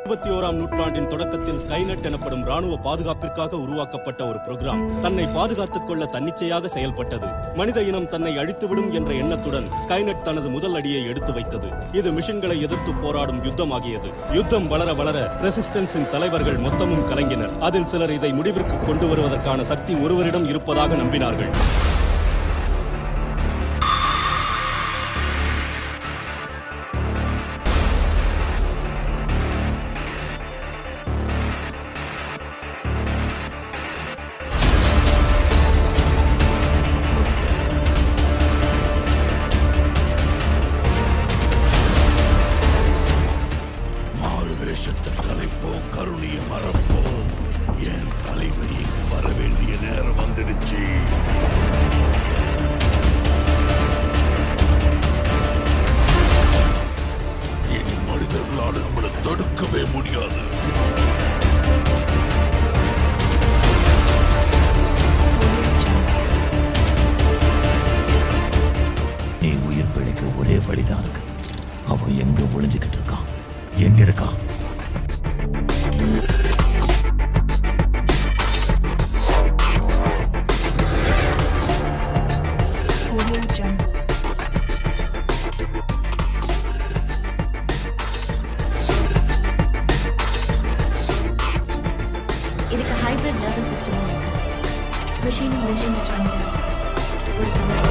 இருபத்தி ஓராம் நூற்றாண்டின் தொடக்கத்தில் ஸ்கைநெட் எனப்படும் ராணுவ பாதுகாப்பிற்காக உருவாக்கப்பட்ட ஒரு புரோகிராம் தன்னை பாதுகாத்துக் கொள்ள தன்னிச்சையாக செயல்பட்டது மனித இனம் தன்னை அழித்துவிடும் என்ற எண்ணத்துடன் ஸ்கைநெட் தனது முதல் அடியை எடுத்து வைத்தது இது மிஷின்களை எதிர்த்து போராடும் யுத்தமாகியது யுத்தம் வளர வளர ரெசிஸ்டன்ஸின் தலைவர்கள் மொத்தமும் கலங்கினர் அதில் சிலர் இதை முடிவிற்கு கொண்டு வருவதற்கான சக்தி ஒருவரிடம் இருப்பதாக நம்பினார்கள் மாறு வேஷத்தை கலைப்போம் கருணையை மறப்போம் என் தலைவர் இங்கு வர வேண்டிய நேரம் வந்துடுச்சு இனி மனிதர்களால் நம்மளை தடுக்கவே முடியாது நீ உயிர் பிழைக்க ஒரே வழிதான் இருக்கு அவன் எங்க ஒளிஞ்சுக்கிட்டு இருக்கான் எங்க இருக்கான் Audio Jungle. இதுக்கு ஹைபிரிட் நர்வஸ் சிஸ்டமும் இருக்கு மிஷினும் மிஷினும் சேர்ந்து ஒரு கவர்